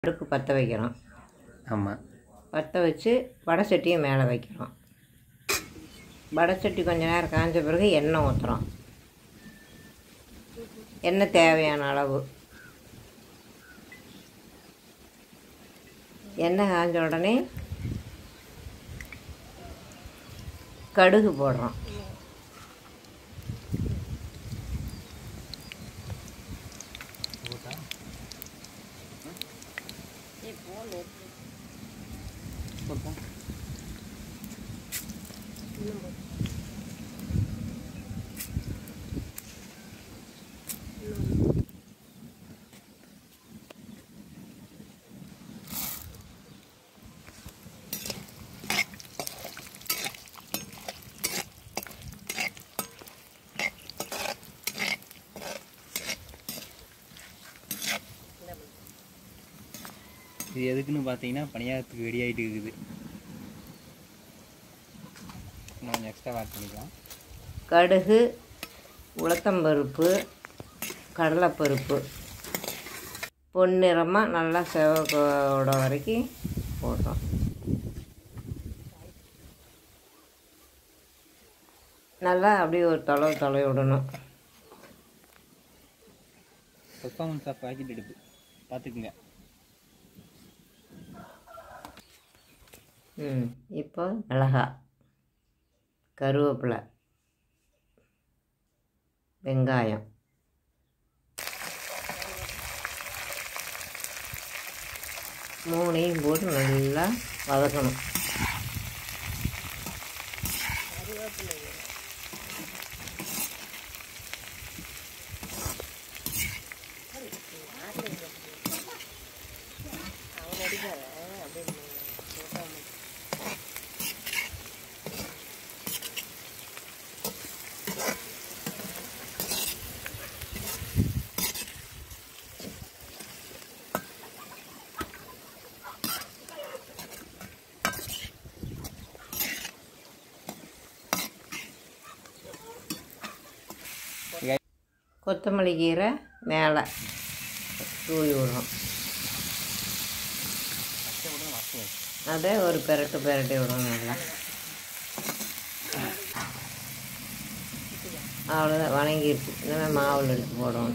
அடுப்பு பற்ற வைக்கிறோம் ஆமாம் பற்ற வச்சு வடை சட்டியை மேலே வைக்கிறோம் வடை சட்டி கொஞ்ச நேரம் காஞ்ச பிறகு எண்ணெய் ஊற்றுறோம் எண்ணெய் தேவையான அளவு எண்ணெய் காஞ்ச உடனே கடுகு போடுறோம் இது எதுக்குன்னு பார்த்தீங்கன்னா பணியாரத்துக்கு ரெடி ஆகிட்டு இருக்குது இன்னும் கொஞ்சம் எக்ஸ்ட்ரா ஆட் பண்ணிக்கலாம் கடுகு உளுத்தம்பருப்பு கடலைப்பருப்பு பொன்னிறமாக நல்லா செவக்கோட வரைக்கும் போடுறோம் நல்லா அப்படியே ஒரு தொலை தொலை விடணும் பெர்ஃபார்மன்ஸ் ஆஃப் பாக்கெட் எடுப்பு பார்த்துக்குங்க ம் இப்போ மிளகா கருவேப்பிலை வெங்காயம் மூணையும் போட்டு நல்லா வதக்கணும் கொத்தமல்லி கீரை மேலே தூவி விடுறோம் அதை ஒரு பெரட்டு பெரட்டி விடணும் நல்லா அவ்வளோதான் வணங்கிருச்சு இனிமேல் மாவில் எடுத்து போடணும்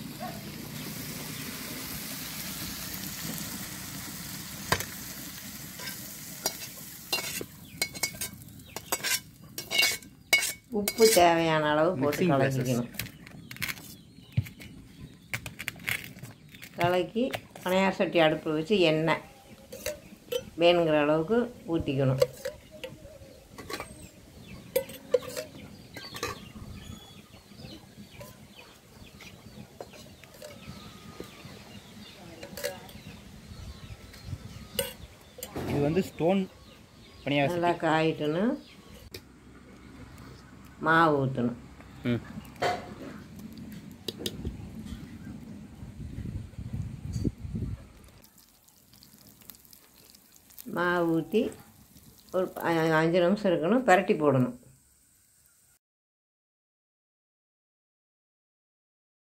உப்பு தேவையான அளவு போட்டு Mixing process. கலக்கிக்கணும் கலக்கி பனையார சட்டி அடுப்பில் வச்சு எண்ணெய் வேணுங்கிற அளவுக்கு ஊற்றிக்கணும் இது வந்து ஸ்டோன் பணியாரம் நல்லா காயிட்டுன்னு மாவு ஊற்றணும் ம் மாவு ஊற்றி ஒரு அ- அஞ்சு நிமிஷம் இருக்கணும் பரட்டி போடணும்